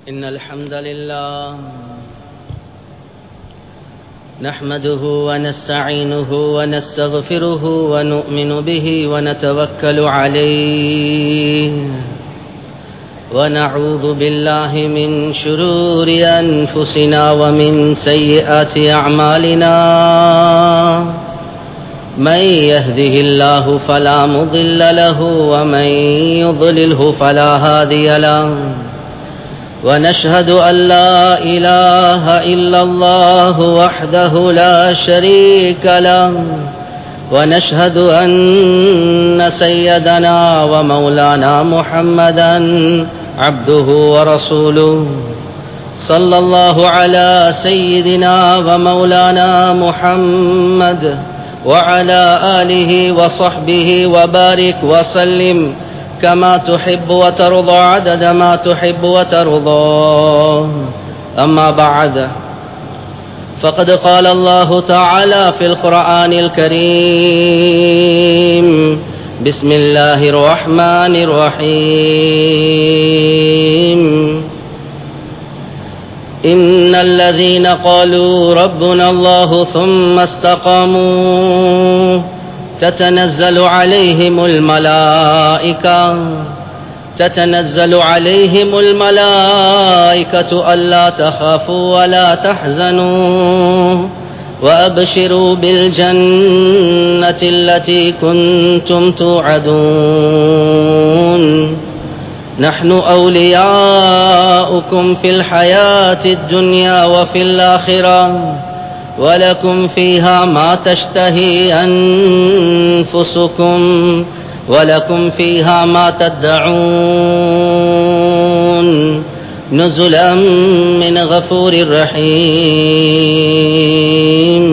إن الحمد لله نحمده ونستعينه ونستغفره ونؤمن به ونتوكل عليه ونعوذ بالله من شرور أنفسنا ومن سيئات أعمالنا من يهده الله فلا مضل له ومن يضلله فلا هادي له ونشهد أن لا إله إلا الله وحده لا شريك له ونشهد أن سيدنا ومولانا محمدا عبده ورسوله صلى الله على سيدنا ومولانا محمد وعلى آله وصحبه وبارك وسلم كما تحب وترضى عدد ما تحب وترضى أما بعد فقد قال الله تعالى في القرآن الكريم بسم الله الرحمن الرحيم إن الذين قالوا ربنا الله ثم استقاموا تتنزل عليهم الملائكة تتنزل عليهم الملائكة ألا تخافوا ولا تحزنوا وأبشروا بالجنة التي كنتم توعدون نحن أولياؤكم في الحياة الدنيا وفي الآخرة ولكم فيها ما تشتهي أنفسكم ولكم فيها ما تدعون نزلا من غفور رحيم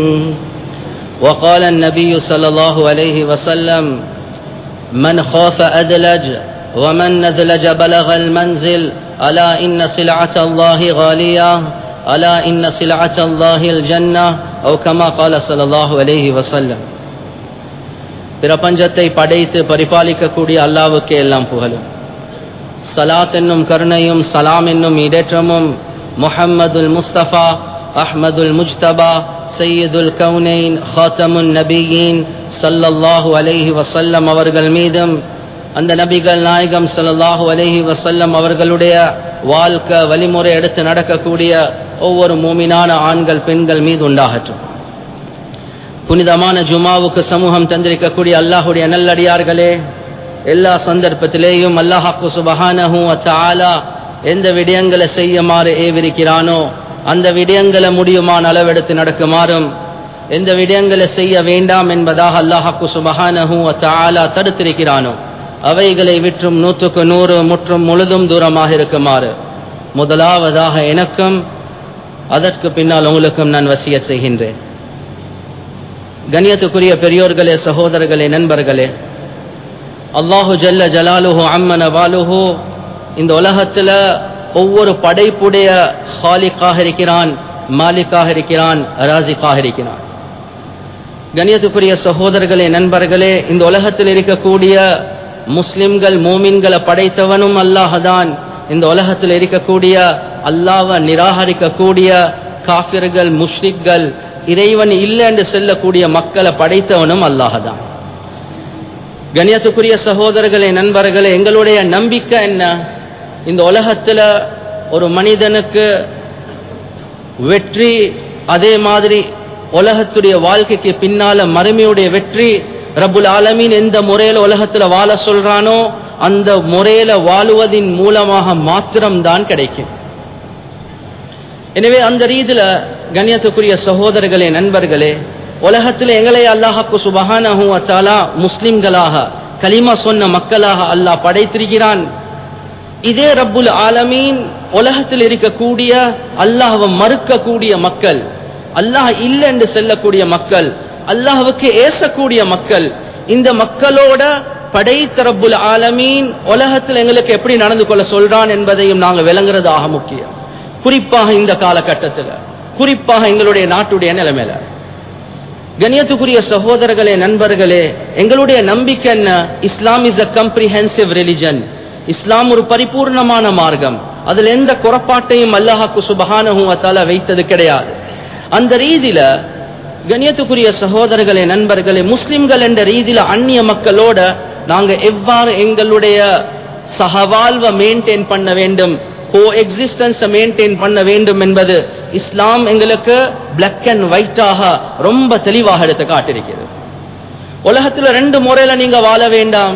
وقال النبي صلى الله عليه وسلم من خاف أدلج ومن نذلج بلغ المنزل ألا إن سلعة الله غالية ألا إن سلعة الله الجنة أو كما قال صلى الله عليه وسلم பிரபஞ்சத்தை படைத்து பரிபாலிக்கக்கூடிய அல்லாவுக்கே எல்லாம் புகழும் சலாத் என்னும் கருணையும் சலாம் என்னும் இடேற்றமும் முஹம்மதுல் முஸ்தபா அஹ்மதுல் முஜ்தபா சையதுல் கவுனைன் ஹாத்தமுன் நபியின் சல்லல்லாஹு அலைஹி வசல்லம் அவர்கள் மீதும் அந்த நபிகள் நாயகம் சல்லாஹூ அலஹி வசல்லம் அவர்களுடைய வாழ்க்கை வழிமுறை எடுத்து நடக்கக்கூடிய ஒவ்வொரு மூமினான ஆண்கள் பெண்கள் மீது உண்டாகட்டும் புனிதமான ஜுமாவுக்கு சமூகம் தந்திருக்கக்கூடிய அல்லாஹுடைய நல்லடியார்களே எல்லா சந்தர்ப்பத்திலேயும் அல்லாஹாக்கு சுபஹானஹூ அச்சாலா எந்த விடயங்களை செய்யுமாறு ஏவிருக்கிறானோ அந்த விடயங்களை முடியுமான அளவெடுத்து நடக்குமாறும் எந்த விடயங்களை செய்ய வேண்டாம் என்பதாக அல்லாஹாக்கு சுபஹானஹூ அச்சாலா தடுத்திருக்கிறானோ அவைகளை விற்றும் நூற்றுக்கு நூறு முற்றும் முழுதும் தூரமாக இருக்குமாறு முதலாவதாக எனக்கும் அதற்கு பின்னால் உங்களுக்கும் நான் வசிய செய்கின்றேன் கண்ணியத்துக்குரிய பெரியோர்களே சகோதரர்களே நண்பர்களே அல்லாஹு ஜல்ல ஜலாலுஹு அம்மன வாலுஹு இந்த உலகத்தில் ஒவ்வொரு படைப்புடைய ஹாலிக்காக இருக்கிறான் மாலிக்காக இருக்கிறான் ராசிக்காக இருக்கிறான் கண்ணியத்துக்குரிய சகோதரர்களே நண்பர்களே இந்த உலகத்தில் இருக்கக்கூடிய முஸ்லிம்கள் மோமின்களை படைத்தவனும் அல்லாஹதான் இந்த உலகத்தில் இருக்கக்கூடிய அல்லாவை நிராகரிக்கக்கூடிய காஃபிர்கள் முஷ்ரிக்கள் இறைவன் இல்லை என்று செல்லக்கூடிய மக்களை படைத்தவனும் அல்லாஹதான் கணியத்துக்குரிய சகோதரர்களே நண்பர்களே எங்களுடைய நம்பிக்கை என்ன இந்த உலகத்தில் ஒரு மனிதனுக்கு வெற்றி அதே மாதிரி உலகத்துடைய வாழ்க்கைக்கு பின்னால மறுமையுடைய வெற்றி ரபுல் ஆலமீன் எந்த முறையில் உலகத்தில் வாழ சொல்றானோ அந்த முறையில வாழுவதின் மூலமாக மாத்திரம்தான் கிடைக்கும் எனவே அந்த ரீதியில கண்ணியத்துக்குரிய சகோதரர்களே நண்பர்களே உலகத்தில் எங்களை அல்லாஹாக்கு சுபஹானஹும் அச்சாலா முஸ்லிம்களாக கலிமா சொன்ன மக்களாக அல்லாஹ் படைத்திருக்கிறான் இதே ரப்புல் ஆலமீன் உலகத்தில் இருக்கக்கூடிய அல்லாஹவை மறுக்கக்கூடிய மக்கள் அல்லாஹ் இல்லை என்று செல்லக்கூடிய மக்கள் அல்லாஹுக்கு ஏசக்கூடிய மக்கள் இந்த மக்களோட படைத்த ரப்புல் ஆலமீன் உலகத்தில் எங்களுக்கு எப்படி நடந்து கொள்ள சொல்றான் என்பதையும் நாங்கள் விளங்குறது ஆக முக்கியம் குறிப்பாக இந்த காலகட்டத்தில் குறிப்பாக எங்களுடைய நாட்டுடைய நிலைமையில கண்ணியத்துக்குரிய சகோதரர்களே நண்பர்களே எங்களுடைய நம்பிக்கை என்ன Islam is a comprehensive religion இஸ்லாம் ஒரு பரிபூர்ணமான மார்க்கம் அதுல எந்த குறப்பாட்டையும் அல்லாஹாக்கு சுபஹானஹு வத்தால வைத்தது கிடையாது அந்த ரீதியில கண்ணியத்துக்குரிய சகோதரர்களே நண்பர்களே முஸ்லிம்கள் என்ற ரீதியில அந்நிய மக்களோட நாங்க எவ்வாறு எங்களுடைய சகவாழ்வை மெயின்டைன் பண்ண வேண்டும் கோ எக்ஸிஸ்டன்ஸை மெயின்டைன் பண்ண வேண்டும் என்பது இஸ்லாம் எங்களுக்கு பிளாக் அண்ட் ஒயிட்டாக ரொம்ப தெளிவாக எடுத்து காட்டிருக்கிறது உலகத்துல ரெண்டு முறையில நீங்க வாழ வேண்டாம்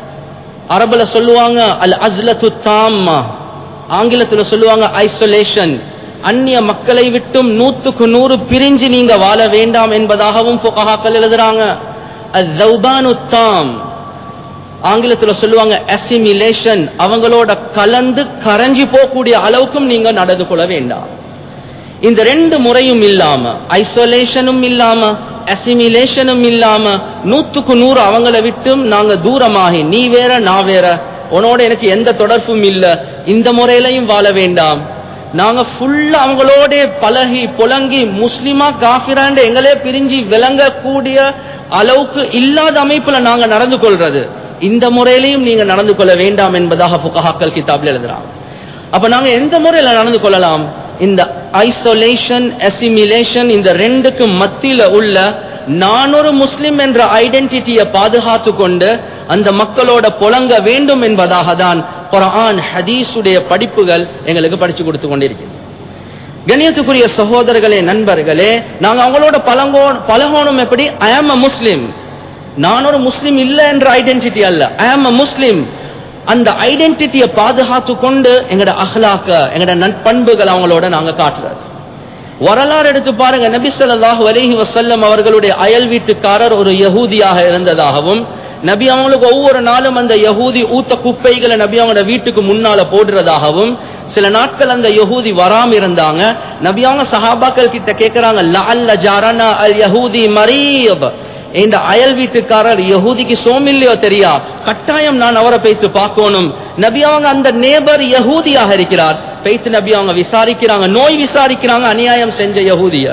அரபுல சொல்லுவாங்க அல் அஸ்லத்து தாம்மா ஆங்கிலத்துல சொல்லுவாங்க ஐசோலேஷன் அந்நிய மக்களை விட்டும் நூத்துக்கு நூறு பிரிஞ்சு நீங்க வாழ வேண்டாம் என்பதாகவும் புகஹாக்கள் எழுதுறாங்க அஸ்ஸௌபானு தாம் ஆங்கிலத்துல சொல்லுவாங்க அசிமிலேஷன் அவங்களோட கலந்து கரைஞ்சி போகக்கூடிய அளவுக்கும் நீங்க நடந்து கொள்ள வேண்டாம் இந்த ரெண்டு முறையும் இல்லாம ஐசோலேஷனும் இல்லாம அசிமிலேஷனும் இல்லாம நூத்துக்கு நூறு அவங்கள விட்டும் நாங்க தூரமாகி நீ வேற நான் வேற உன்னோட எனக்கு எந்த தொடர்பும் இல்ல இந்த முறையிலையும் வாழ வேண்டாம் நாங்க ஃபுல்லா அவங்களோட பழகி புலங்கி முஸ்லிமா காஃபிராண்டு எங்களே பிரிஞ்சு விளங்கக்கூடிய அளவுக்கு இல்லாத அமைப்புல நாங்க நடந்து கொள்றது இந்த முறையிலையும் நீங்க நடந்து கொள்ள வேண்டாம் என்பதாக புகஹாக்கள் கிதாப்ல எழுதுறாங்க அப்ப நாங்க எந்த முறையில நடந்து கொள்ளலாம் இந்த ஐசோலேஷன் அசிமிலேஷன் இந்த ரெண்டுக்கு மத்தியில உள்ள நான் ஒரு முஸ்லிம் என்ற ஐடென்டிட்டியை பாதுகாத்து கொண்டு அந்த மக்களோட புலங்க வேண்டும் என்பதாக தான் குரான் ஹதீஸுடைய படிப்புகள் எங்களுக்கு படிச்சு கொடுத்து கொண்டிருக்கிறது கண்ணியத்துக்குரிய சகோதரர்களே நண்பர்களே நாங்க அவங்களோட பழங்கோ பழகணும் எப்படி ஐ ஆம் அ முஸ்லிம் நான் ஒரு முஸ்லிம் இல்ல என்ற ஐடென்டிட்டி அல்ல ஐ ஆம் அ முஸ்லிம் அந்த ஐடென்டிட்டியை பாதுகாத்து கொண்டு எங்கட அஹ்லாக்க எங்கட நட்பண்புகள் அவங்களோட நாங்க காட்டுறது வரலாறு எடுத்து பாருங்க நபி ஸல்லல்லாஹு அலைஹி வஸல்லம் அவர்களுடைய அயல் வீட்டுக்காரர் ஒரு யகூதியாக இருந்ததாகவும் நபி அவங்களுக்கு ஒவ்வொரு நாளும் அந்த யகூதி ஊத்த குப்பைகளை நபி அவங்களோட வீட்டுக்கு முன்னால போடுறதாகவும் சில நாட்கள் அந்த யகூதி வராம இருந்தாங்க நபி அவங்க சஹாபாக்கள் கிட்ட கேக்குறாங்க லஅல்ல ஜாரனா அல் யஹூதி மரீப் இந்த அயல் வீட்டுக்காரர் யகூதிக்கு சோமில்லையோ தெரியா கட்டாயம் நான் அவரை பேத்து பார்க்கணும் நபி அவங்க அந்த நேபர் யகூதியாக இருக்கிறார் பேத்து நபி அவங்க விசாரிக்கிறாங்க நோய் விசாரிக்கிறாங்க அநியாயம் செஞ்ச யகூதிய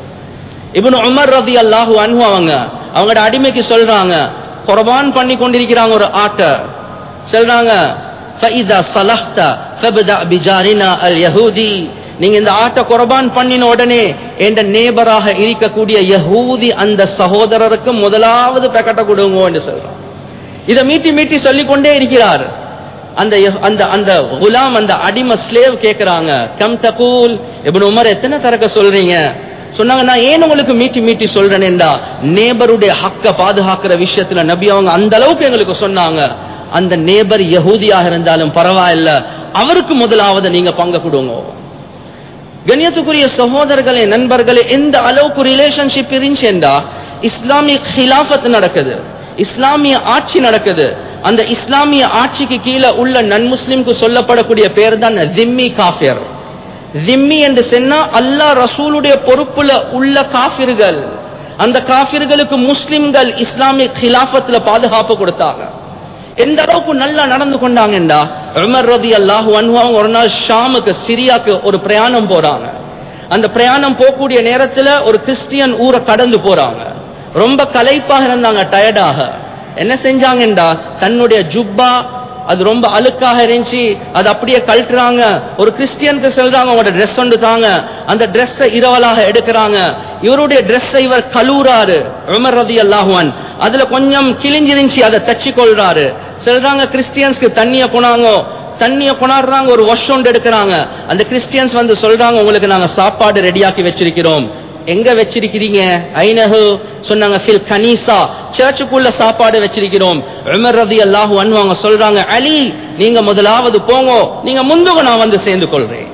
இப்னு உமர் ரதி அல்லாஹு அன்ஹு அவங்க அவங்களோட அடிமைக்கு சொல்றாங்க குர்பான் பண்ணி கொண்டிருக்கிறாங்க ஒரு ஆட்டை சொல்றாங்க فَإِذَا صَلَحْتَ فَابْدَأْ بِجَارِنَا الْيَهُودِي நீங்க இந்த ஆட்டை குர்பான் பண்ணின உடனே என்ற நேபராக இருக்கக்கூடிய யஹூதி அந்த சகோதரருக்கு முதலாவது பெக்கட்ட கொடுங்க என்று சொல்றான் இதை மீட்டி மீட்டி சொல்லிக் கொண்டே இருக்கிறார் அந்த யஹ்- அந்த அந்த குலாம் அந்த அடிமை ஸ்லேவ் கேக்குறாங்க கம் தகூல் இப்னு உமர் எத்தனை தரக்க சொல்றீங்க சொன்னாங்க நான் ஏன் உங்களுக்கு மீட்டி மீட்டி சொல்றேன்டா நேபருடைய ஹக்க பாதுகாக்கிற விஷயத்துல நபி அவங்க அந்த அளவுக்கு எங்களுக்கு சொன்னாங்க அந்த நேபர் யஹூதியாக இருந்தாலும் பரவாயில்ல அவருக்கு முதலாவது நீங்க பங்கு கொடுங்க கண்ணியத்துக்குரிய சகோதரர்களே நண்பர்களே எந்த அளவுக்கு ரிலேஷன்ஷிப் இருந்துச்சுண்டா இஸ்லாமிய ஹிலாஃபத் நடக்குது இஸ்லாமிய ஆட்சி நடக்குது அந்த இஸ்லாமிய ஆட்சிக்கு கீழே உள்ள நன்முஸ்லிம்க்கு சொல்லப்படக்கூடிய பேர் தான் ஜிம்மி காஃபிர் ஜிம்மி என்று சொன்னா அல்லாஹ் ரசூலுடைய பொறுப்புல உள்ள காஃபிர்கள் அந்த காஃபிர்களுக்கு முஸ்லிம்கள் இஸ்லாமிய ஹிலாஃபத்துல பாதுகாப்பு கொடுத்தாங்க எந்த அளவுக்கு நல்லா நடந்து கொண்டாங்கண்டா உமர் ரதி அல்லாஹு அன்ஹு அவங்க ஒரு நாள் ஷாமுக்கு சிரியாக்கு ஒரு பிரயாணம் போறாங்க அந்த பிரயாணம் போகக்கூடிய நேரத்துல ஒரு கிறிஸ்டியன் ஊரை கடந்து போறாங்க ரொம்ப களைப்பாக இருந்தாங்க டயர்டாக என்ன செஞ்சாங்கண்டா தன்னுடைய ஜுப்பா அது ரொம்ப அழுக்காக இருந்துச்சு அது அப்படியே கழட்டுறாங்க ஒரு கிறிஸ்டியனுக்கு சொல்றாங்க உங்களோட ட்ரெஸ் ஒன்று தாங்க அந்த ட்ரெஸ்ஸை இரவலாக எடுக்கிறாங்க இவருடைய ட்ரெஸ்ஸை இவர் கழுவுறாரு உமர் ரதி அல்லாஹுவான் அதுல கொஞ்சம் கிழிஞ்சிருந்துச்சு அதை தச்சு கொள்றாரு சொல்றாங்க கிறிஸ்டியன்ஸ்க்கு தண்ணிய கொணாங்க தண்ணிய கொண்டாடுறாங்க ஒரு வாஷ் ஒன்று எடுக்கிறாங்க அந்த கிறிஸ்டியன்ஸ் வந்து சொல்றாங்க உங்களுக்கு நாங்க சாப்பாடு ரெடியாக்கி வச்சிருக்கிறோம் எங்க வச்சிருக்கிறீங்க ஐனஹு சொன்னாங்க ஃபில் கனீசா சர்ச்சுக்குள்ள சாப்பாடு வச்சிருக்கிறோம் உமர் ரதி அல்லாஹு அன்வாங்க சொல்றாங்க அலி நீங்க முதலாவது போங்க நீங்க முந்துக நான் வந்து சேர்ந்து கொள்றேன்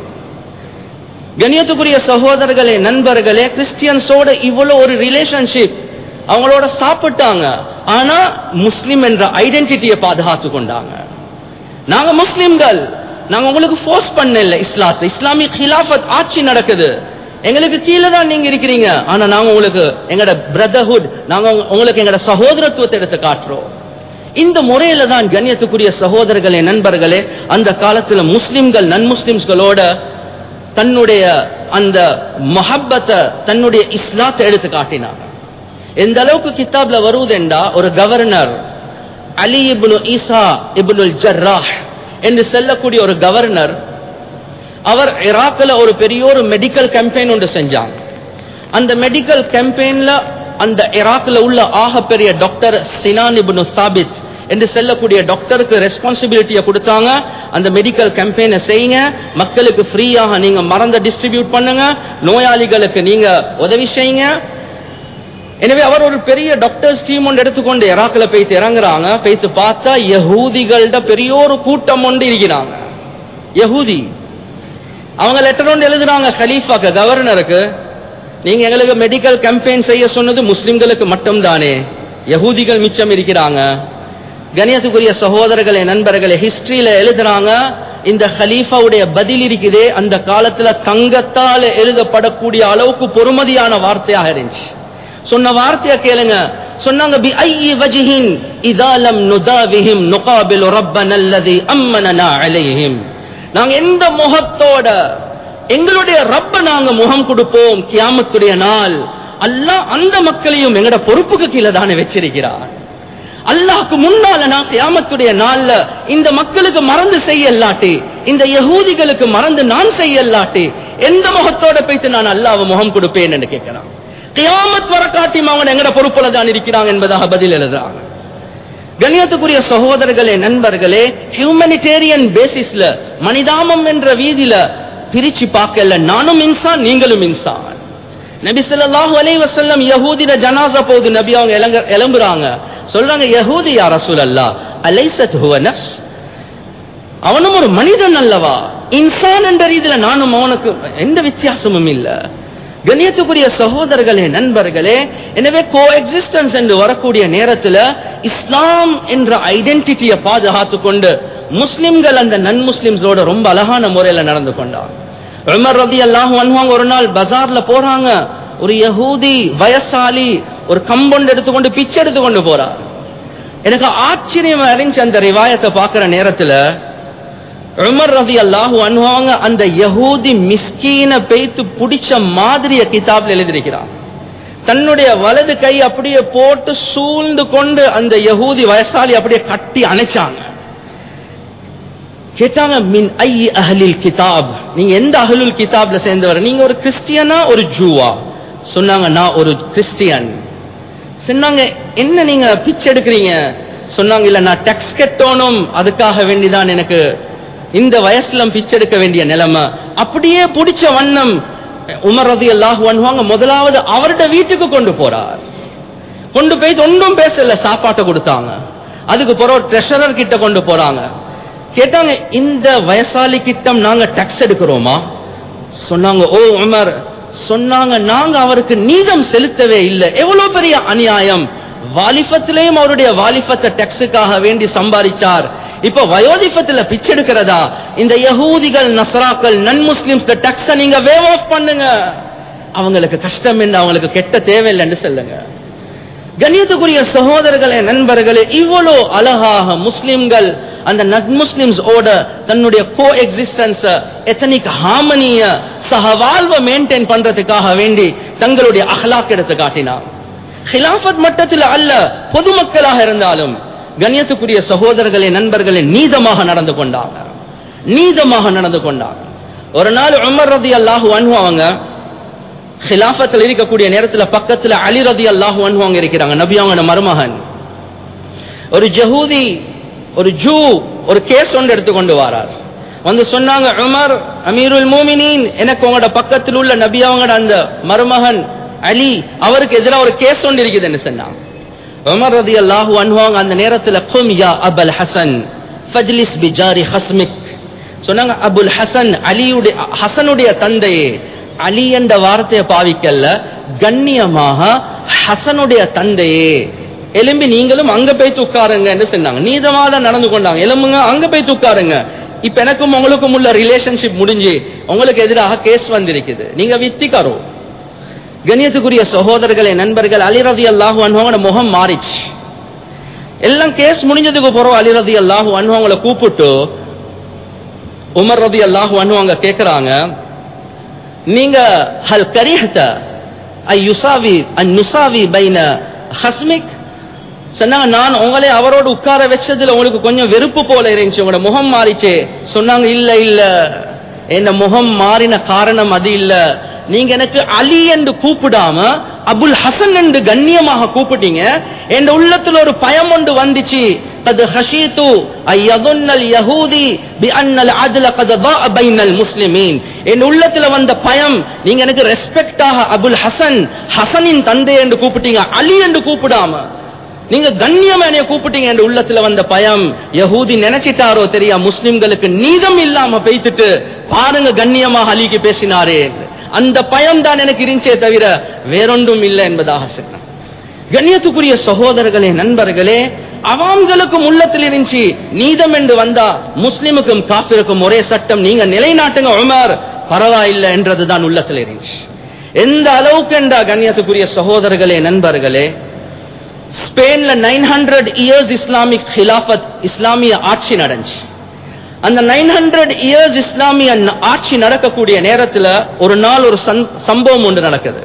கண்ணியத்துக்குரிய சகோதரர்களே நண்பர்களே கிறிஸ்டியன்ஸோட இவ்வளவு ஒரு ரிலேஷன்ஷிப் அவங்களோட சாப்பிட்டாங்க ஆனா முஸ்லிம் என்ற ஐடென்டிட்டியை பாதுகாத்து கொண்டாங்க நாங்க முஸ்லிம்கள் நாங்க உங்களுக்கு ஃபோர்ஸ் பண்ணல இஸ்லாத்தை இஸ்லாமிய ஹிலாஃபத் ஆட்சி நடக்குது எங்களுக்கு கீழே தான் நீங்க இருக்கிறீங்க ஆனா நாங்க உங்களுக்கு எங்கட பிரதர்ஹுட் நாங்க உங்க- உங்களுக்கு எங்கட சகோதரத்துவத்தை எடுத்து காட்டுறோம் இந்த முறையில தான் கண்ணியத்துக்குரிய சகோதரர்களே நண்பர்களே அந்த காலத்துல முஸ்லிம்கள் நன்முஸ்லிம்ஸ்களோட தன்னுடைய அந்த மொஹப்பத்தை தன்னுடைய இஸ்லாத்தை எடுத்து காட்டினாங்க எந்த அளவுக்கு கிதாப்ல வருவதெண்டா ஒரு கவர்னர் அலி இப்னு ஈசா இப்னுல் ஜர்ராஹ் என்று செல்லக்கூடிய ஒரு கவர்னர் அவர் ஈராக்ல ஒரு பெரிய ஒரு மெடிக்கல் கேம்பெயின் ஒன்று செஞ்சாங்க அந்த மெடிக்கல் கேம்பெயின்ல அந்த ஈராக்ல உள்ள ஆக பெரிய டாக்டர் சினான் இப்னு சாபித் என்று செல்லக்கூடிய டாக்டருக்கு ரெஸ்பான்சிபிலிட்டியை கொடுத்தாங்க அந்த மெடிக்கல் கேம்பெயினை செய்யுங்க மக்களுக்கு ஃப்ரீயாக நீங்க மறந்த டிஸ்ட்ரிபியூட் பண்ணுங்க நோயாளிகளுக்கு நீங்க உதவி செய்யுங்க எனவே அவர் ஒரு பெரிய டாக்டர்ஸ் டீம் ஒன்று எடுத்துக்கொண்டு இராக்ல போய்த்து இறங்குறாங்க போய்த்து பார்த்தா யஹூதிகள்ட பெரிய ஒரு கூட்டம் ஒன்று இருக்கிறாங்க யஹூதி அவங்க லெட்டர் ஒன்று எழுதுறாங்க khalifaக்கு கவர்னருக்கு நீங்க எங்களுக்கு மெடிக்கல் கேம்பெயின் செய்ய சொன்னது முஸ்லிம்களுக்கு மட்டும்தானே யகூதிகள் மிச்சம் இருக்கிறாங்க கணியத்துக்குரிய சகோதரர்களே நண்பர்களே ஹிஸ்டரியில எழுதுறாங்க இந்த ஹலீஃபாவுடைய பதில் இருக்குதே அந்த காலத்துல தங்கத்தால எழுதப்படக்கூடிய அளவுக்கு பொறுமதியான வார்த்தையாக இருந்துச்சு சொன்ன வார்த்தையை கேளுங்க சொன்னாங்க பி ஐயி வஜிஹின் இதா லம் நுதாவிஹிம் நுகாபிலு ரப்பன அல்லதி அம்மனனா அலைஹிம் நாங்க எந்த முகத்தோட எங்களுடைய ரப்ப நாங்க முகம் கொடுப்போம் கியாமத்துடைய நாள் அல்லாஹ் அந்த மக்களையும் எங்கட பொறுப்புக்கு கீழே தானே வச்சிருக்கிறார் அல்லாஹ்க்கு முன்னால நான் கியாமத்துடைய நாள்ல இந்த மக்களுக்கு மறந்து செய்யலாட்டி இந்த யகூதிகளுக்கு மறந்து நான் செய்யலாட்டி எந்த முகத்தோட போயிட்டு நான் அல்லாஹ் முகம் கொடுப்பேன் என்று கேட்கிறான் கியாமத் வர காட்டியும் அவங்க எங்கட பொறுப்புல தான் இருக்கிறாங்க என்பதாக பதில் எழுதுறாங்க கண்ணியத்துக்குரிய சகோதரர்களே நண்பர்களே ஹியூமனிடேரியன் பேசிஸ்ல மனிதாமம் என்ற வீதியில பிரிச்சு பார்க்கல நானும் இன்சான் நீங்களும் இன்சான் நபி ஸல்லல்லாஹு அலைஹி வஸல்லம் யஹூதில ஜனாசா போகுது நபி அவங்க எலங்க- எலும்புறாங்க சொல்றாங்க யஹூதி யா ரசூலல்லாஹ் அலைஸத் ஹுவ நஃப்ஸ் அவனும் ஒரு மனிதன் அல்லவா இன்சான் என்ற ரீதியில நானும் அவனுக்கு எந்த வித்தியாசமும் இல்ல கண்ணியத்துக்குரிய சகோதரர்களே நண்பர்களே எனவே கோ எக்ஸிஸ்டன்ஸ் என்று வரக்கூடிய நேரத்துல இஸ்லாம் என்ற ஐடென்டிட்டியை பாதுகாத்து கொண்டு முஸ்லிம்கள் அந்த நன் முஸ்லிம்ஸோட ரொம்ப அழகான முறையில நடந்து கொண்டாங்க உமர் ரதி அல்லாஹு அன்வாங்க ஒரு நாள் பஜார்ல போறாங்க ஒரு யஹூதி வயசாலி ஒரு கம்பொண்டு எடுத்துக்கொண்டு பிச்சை எடுத்துக்கொண்டு போறார் எனக்கு ஆச்சரியம் அறிஞ்சு அந்த ரிவாயத்தை பார்க்கிற நேரத்துல உமர் ரதி அல்லாஹு அன்வாங்க அந்த யஹூதி மிஸ்கீன பெய்த்து பிடிச்ச மாதிரிய கிதாப்ல எழுதியிருக்கிறான் தன்னுடைய வலது கை அப்படியே போட்டு சூழ்ந்து கொண்டு அந்த யஹூதி வயசாலி அப்படியே கட்டி அணைச்சாங்க கேட்டாங்க மின் ஐ அஹலில் கிதாப் நீங்க எந்த அஹலுல் கிதாப்ல சேர்ந்தவர் நீங்க ஒரு கிறிஸ்டியனா ஒரு ஜூவா சொன்னாங்க நான் ஒரு கிறிஸ்டியன் சொன்னாங்க என்ன நீங்க பிச்சை எடுக்கிறீங்க சொன்னாங்க இல்ல நான் டெக்ஸ் கட்டணும் அதுக்காக வேண்டிதான் எனக்கு இந்த வயசுல பிச்சை எடுக்க வேண்டிய நிலைமை அப்படியே பிடிச்ச வண்ணம் உமர் ரதி அல்லாஹ் முதலாவது அவருடைய வீட்டுக்கு கொண்டு போறார் கொண்டு போய் ஒன்றும் பேசல சாப்பாட்டை கொடுத்தாங்க அதுக்கு பிறகு ட்ரெஷரர் கிட்ட கொண்டு போறாங்க கேட்டாங்க இந்த வயசாலி கிட்டம் நாங்க டேக்ஸ் எடுக்கிறோமா சொன்னாங்க ஓ உமர் சொன்னாங்க நாங்க அவருக்கு நீதம் செலுத்தவே இல்லை எவ்வளவு பெரிய அநியாயம் வாலிபத்திலேயும் அவருடைய வாலிபத்தை டெக்ஸுக்காக வேண்டி சம்பாதிச்சார் இப்ப வயோதிபத்துல பிச்சை எடுக்கிறதா இந்த யகூதிகள் நசராக்கள் நன் முஸ்லிம்ஸ் டெக்ஸ நீங்க வேவ் ஆஃப் பண்ணுங்க அவங்களுக்கு கஷ்டம் என்ன அவங்களுக்கு கெட்ட தேவையில்லைன்னு சொல்லுங்க கண்ணியத்துக்குரிய சகோதரர்களே நண்பர்களே இவ்வளோ அழகாக முஸ்லிம்கள் அந்த நன் முஸ்லிம்ஸ் ஓட தன்னுடைய கோ எக்ஸிஸ்டன்ஸ் எத்தனிக் ஹார்மனிய சகவாழ்வை மெயின்டைன் பண்றதுக்காக வேண்டி தங்களுடைய அஹ்லாக் எடுத்து காட்டினார் ஹிலாஃபத் மட்டத்தில் அல்ல பொதுமக்களாக இருந்தாலும் கண்ணியத்துக்குரிய சகோதரர்களே நண்பர்களே நீதமாக நடந்து கொண்டாங்க நீதமாக நடந்து கொண்டாங்க ஒரு நாள் உமர் ரதி அல்லாஹு அன்ஹு அவங்க ஹிலாஃபத்தில் இருக்கக்கூடிய நேரத்துல பக்கத்துல அலி ரதி அல்லாஹு அன்ஹு அவங்க இருக்கிறாங்க நபி அவங்க மருமகன் ஒரு ஜஹூதி ஒரு ஜூ ஒரு கேஸ் ஒன்று எடுத்துக்கொண்டு வாரார் வந்து சொன்னாங்க உமர் அமீருல் மூமினின் எனக்கு உங்களோட பக்கத்தில் உள்ள நபி அவங்களோட அந்த மருமகன் அலி அவருக்கு எதிராக ஒரு கேஸ் ஒன்று இருக்குதுன்னு சொன்னாங்க உமர் ரதி அல்லாஹு அன்வாங்க அந்த நேரத்துல கும் யா அபல் ஹசன் ஃபஜ்லிஸ் பிஜாரி ஹஸ்மிக் சொன்னாங்க அபுல் ஹசன் அலியுடைய ஹசனுடைய தந்தையே அலி என்ற வார்த்தையை பாவிக்கல்ல கண்ணியமாக ஹசனுடைய தந்தையே எலும்பி நீங்களும் அங்க போய் உட்காருங்க என்று சொன்னாங்க நீதமாக நடந்து கொண்டாங்க எலும்புங்க அங்க போய் உட்காருங்க இப்ப எனக்கும் உங்களுக்கும் உள்ள ரிலேஷன்ஷிப் முடிஞ்சு உங்களுக்கு எதிராக கேஸ் வந்திருக்குது நீங்க வித்திக்காரோ கணியத்துக்குரிய சகோதரர்களே நண்பர்கள் அலிரதி அல்லாஹு அன்ஹோட முகம் மாறிச்சு எல்லாம் கேஸ் முடிஞ்சதுக்கு பிறகு அலிரதி அல்லாஹு அன்ஹோங்களை கூப்பிட்டு உமர் ரதி அல்லாஹு அன்ஹோங்க கேக்குறாங்க நீங்க ஹல் கரிஹத ஐ யுசாவி அன் நுசாவி பைன ஹஸ்மிக் சொன்னாங்க நான் உங்களே அவரோட உட்கார வச்சதுல உங்களுக்கு கொஞ்சம் வெறுப்பு போல இருந்துச்சு உங்களோட முகம் மாறிச்சே சொன்னாங்க இல்ல இல்ல என்ன முகம் மாறின காரணம் அது இல்ல நீங்க எனக்கு அலி என்று கூப்பிடாம அபுல் ஹசன் என்று கண்ணியமாக கூப்பிட்டீங்க என் உள்ளத்துல ஒரு பயம் ஒன்று வந்துச்சு அது ஹஷீத்து ஐயதுன்னல் யஹூதி பி அன்னல் அதுல கத பைனல் முஸ்லிமீன் என் உள்ளத்துல வந்த பயம் நீங்க எனக்கு ரெஸ்பெக்டாக அபுல் ஹசன் ஹசனின் தந்தை என்று கூப்பிட்டீங்க அலி என்று கூப்பிடாம நீங்க கண்ணியமா என்னைய கூப்பிட்டீங்க என்ற உள்ளத்துல வந்த பயம் யஹூதி நினைச்சிட்டாரோ தெரியா முஸ்லிம்களுக்கு நீதம் இல்லாம பேய்த்துட்டு பாருங்க கண்ணியமாக அலிக்கு பேசினாரே என்று. அந்த பயம் தான் எனக்கு இருந்துச்சே தவிர வேறொன்றும் இல்லை என்பதாக சொன்னார் கண்ணியத்துக்குரிய சகோதரர்களே நண்பர்களே அவாம்களுக்கும் உள்ளத்தில் இருந்துச்சு நீதம் என்று வந்தா முஸ்லிமுக்கும் காப்பிருக்கும் ஒரே சட்டம் நீங்க நிலைநாட்டுங்க உமர் பரவாயில்லை என்றதுதான் உள்ளத்தில் இருந்துச்சு எந்த அளவுக்கு என்றா கண்ணியத்துக்குரிய சகோதரர்களே நண்பர்களே ஸ்பெயின்ல நைன் ஹண்ட்ரட் இயர்ஸ் இஸ்லாமிக் ஹிலாஃபத் இஸ்லாமிய ஆட்சி நடந்துச்சு அந்த நைன் ஹண்ட்ரட் இயர்ஸ் இஸ்லாமிய ந- ஆட்சி நடக்கக்கூடிய நேரத்துல ஒரு நாள் ஒரு சம்- சம்பவம் ஒன்று நடக்குது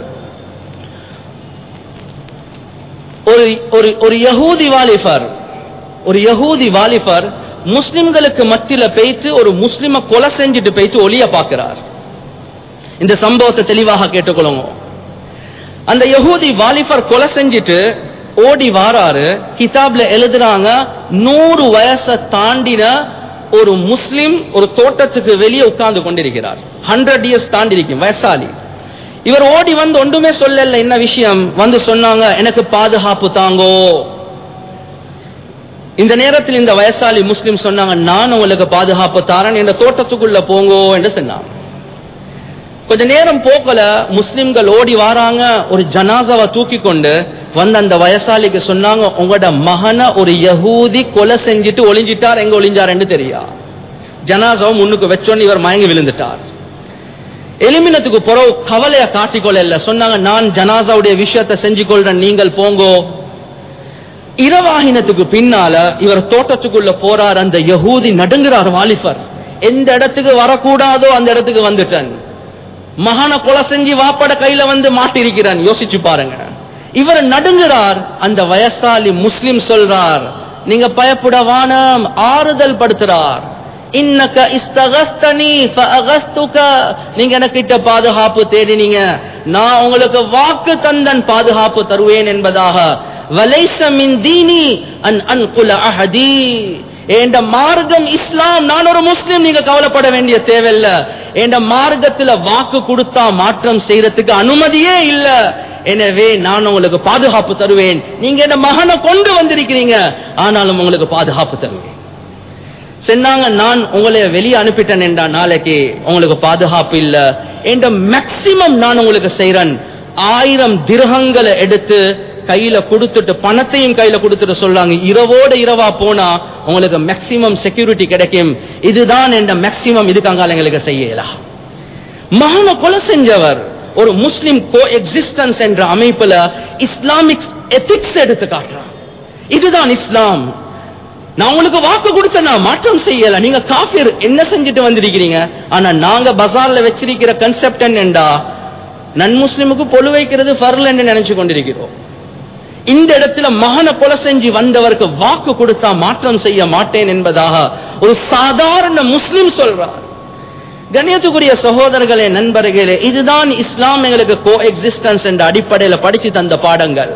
ஒரு ஒரு ஒரு யஹூதி வாலிபர் ஒரு யஹூதி வாலிபர் முஸ்லிம்களுக்கு மத்தியில பேய்த்து ஒரு முஸ்லிம கொலை செஞ்சுட்டு பேய்த்து ஒளிய பார்க்கிறார் இந்த சம்பவத்தை தெளிவாக கேட்டுக்கொள்ளுங்க அந்த யஹூதி வாலிபர் கொலை செஞ்சுட்டு ஓடி வாராரு கிதாப்ல எழுதுறாங்க நூறு வயசை தாண்டின ஒரு முஸ்லிம் ஒரு தோட்டத்துக்கு வெளியே உட்கார்ந்து கொண்டிருக்கிறார் ஹண்ட்ரட் இயர்ஸ் தாண்டி இருக்கும் வயசாலி இவர் ஓடி வந்து ஒன்றுமே சொல்லல என்ன விஷயம் வந்து சொன்னாங்க எனக்கு பாதுகாப்பு தாங்கோ இந்த நேரத்தில் இந்த வயசாலி முஸ்லிம் சொன்னாங்க நான் உங்களுக்கு பாதுகாப்பு தாரேன் இந்த தோட்டத்துக்குள்ள போங்கோ என்று சொன்னாங்க கொஞ்ச நேரம் போக்கல முஸ்லிம்கள் ஓடி வாராங்க ஒரு ஜனாசாவை தூக்கி கொண்டு வந்து அந்த வயசாலிக்கு சொன்னாங்க உங்களோட மகனை ஒரு யஹூதி கொலை செஞ்சுட்டு ஒளிஞ்சிட்டார் எங்க ஒளிஞ்சாருன்னு தெரியா ஜனாசாவை முன்னுக்கு வச்சோன்னு இவர் மயங்கி விழுந்துட்டார் எலிமினத்துக்கு பிறகு கவலைய காட்டிக்கொள்ள சொன்னாங்க நான் ஜனாசாவுடைய விஷயத்தை செஞ்சு கொள்றேன் நீங்கள் போங்கோ இரவாகினத்துக்கு பின்னால இவர் தோட்டத்துக்குள்ள போறார் அந்த யஹூதி நடுங்குறார் வாலிபர் எந்த இடத்துக்கு வரக்கூடாதோ அந்த இடத்துக்கு வந்துட்டேன் மகான கொலை செஞ்சு வாப்பட கையில வந்து மாட்டிருக்கிறான் யோசிச்சு பாருங்க இவர் நடுங்குறார் அந்த வயசாலி முஸ்லிம் சொல்றார் நீங்க பயப்பட வானம் ஆறுதல் படுத்துறார் இன்னக்க இஸ்தகஸ்தனி ஃபஅகஸ்துக நீங்க எனக்கிட்ட பாதுகாப்பு தேடினீங்க நான் உங்களுக்கு வாக்கு தந்தன் பாதுகாப்பு தருவேன் என்பதாக வலைச மின் தீனி அன் அன்குல அஹதி என்ற மார்க்கம் இஸ்லாம் நான் ஒரு முஸ்லிம் நீங்க கவலைப்பட வேண்டிய தேவையில்ல என்ற மார்க்கத்துல வாக்கு கொடுத்தா மாற்றம் செய்யறதுக்கு அனுமதியே இல்ல எனவே நான் உங்களுக்கு பாதுகாப்பு தருவேன் நீங்க என்ன மகனை கொண்டு வந்திருக்கிறீங்க ஆனாலும் உங்களுக்கு பாதுகாப்பு தருவேன் சொன்னாங்க நான் உங்களை வெளியே அனுப்பிட்டேன் என்றா நாளைக்கு உங்களுக்கு பாதுகாப்பு இல்ல என்ற மேக்சிமம் நான் உங்களுக்கு செய்றேன் ஆயிரம் திரகங்களை எடுத்து கையில கொடுத்துட்டு பணத்தையும் கையில கொடுத்துட்டு சொல்றாங்க இரவோட இரவா போனா உங்களுக்கு மேக்சிமம் செக்யூரிட்டி கிடைக்கும் இதுதான் என்ற மேக்சிமம் இதுக்காக எங்களுக்கு செய்யலாம் மகன கொலை செஞ்சவர் ஒரு முஸ்லிம் கோ எக்ஸிஸ்டன்ஸ் என்ற அமைப்புல இஸ்லாமிக் எத்திக்ஸ் எடுத்து காட்டுறான் இதுதான் இஸ்லாம் நான் உங்களுக்கு வாக்கு கொடுத்த நான் மாற்றம் செய்யல நீங்க காஃபிர் என்ன செஞ்சுட்டு வந்திருக்கிறீங்க ஆனா நாங்க பஜார்ல வச்சிருக்கிற கன்செப்ட் என்னண்டா நன் முஸ்லிமுக்கு பொழு வைக்கிறது ஃபர்ல் என்று நினைச்சு கொண்டிருக்கிறோம் இந்த இடத்துல மகனை கொலை செஞ்சு வந்தவருக்கு வாக்கு கொடுத்தா மாற்றம் செய்ய மாட்டேன் என்பதாக ஒரு சாதாரண முஸ்லிம் சொல்றார் கண்ணியத்துக்குரிய சகோதரர்களே நண்பர்களே இதுதான் இஸ்லாம் எங்களுக்கு கோ எக்ஸிஸ்டன்ஸ் என்ற அடிப்படையில படிச்சு தந்த பாடங்கள்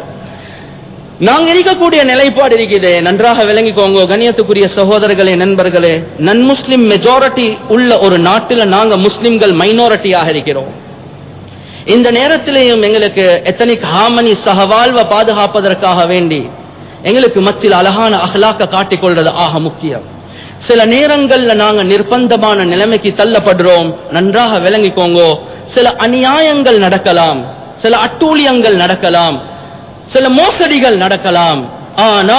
நாங்க இருக்கக்கூடிய நிலைப்பாடு இருக்குது நன்றாக விளங்கிக்கோங்க கண்ணியத்துக்குரிய சகோதரர்களே நண்பர்களே நன் முஸ்லிம் மெஜாரிட்டி உள்ள ஒரு நாட்டில் நாங்க முஸ்லிம்கள் மைனாரிட்டியாக இருக்கிறோம் இந்த நேரத்திலேயும் எங்களுக்கு எத்தனை ஹாமனி சகவாழ்வை பாதுகாப்பதற்காக வேண்டி எங்களுக்கு மத்தியில் அழகான அகலாக்க காட்டிக்கொள்றது ஆக முக்கியம் சில நேரங்கள்ல நாங்க நிர்பந்தமான நிலைமைக்கு தள்ளப்படுறோம் நன்றாக விளங்கிக்கோங்க சில அநியாயங்கள் நடக்கலாம் சில அட்டூழியங்கள் நடக்கலாம் சில மோசடிகள் நடக்கலாம் ஆனா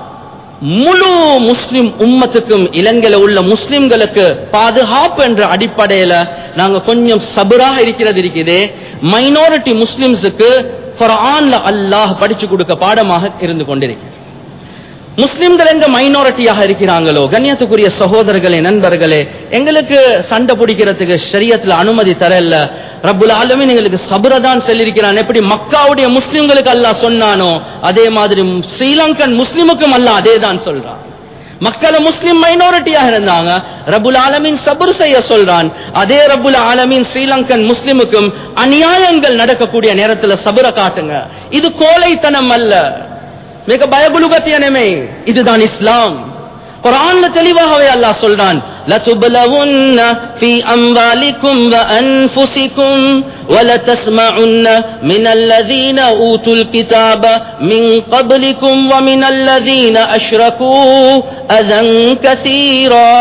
முழு முஸ்லிம் உம்மத்துக்கும் இலங்கையில உள்ள முஸ்லிம்களுக்கு பாதுகாப்பு என்ற அடிப்படையில நாங்க கொஞ்சம் சபராக இருக்கிறது இருக்குது மைனாரிட்டி முஸ்லிம்ஸுக்கு குரான்ல அல்லாஹ் படிச்சு கொடுக்க பாடமாக இருந்து கொண்டிருக்கிறது முஸ்லிம்கள் எங்க மைனாரிட்டியாக இருக்கிறாங்களோ கண்ணியத்துக்குரிய சகோதரர்களே நண்பர்களே எங்களுக்கு சண்டை பிடிக்கிறதுக்கு ஷரியத்துல அனுமதி தரல ரப்புல் ஆலமீன் எங்களுக்கு சபுர தான் சொல்லியிருக்கிறான் எப்படி மக்காவுடைய முஸ்லிம்களுக்கு அல்லாஹ் சொன்னானோ அதே மாதிரி ஸ்ரீலங்கன் முஸ்லிமுக்கும் அல்லாஹ் அதே தான் சொல்றான் மக்கள் முஸ்லிம் மைனாரிட்டியாக இருந்தாங்க ரபுல் ஆலமீன் சபுர் செய்ய சொல்றான் அதே ரபுல் ஆலமீன் ஸ்ரீலங்கன் முஸ்லிமுக்கும் அநியாயங்கள் நடக்கக்கூடிய நேரத்துல சபுர காட்டுங்க இது கோழைத்தனம் அல்ல மிக பயபுலுகத்தியனமே இதுதான் இஸ்லாம் குரான்ல தெளிவாகவே அல்லாஹ் சொல்றான் لتبلون في أموالكم وأنفسكم ولتسمعن من الذين أوتوا الكتاب من قبلكم ومن الذين أشركوا أذى كثيرا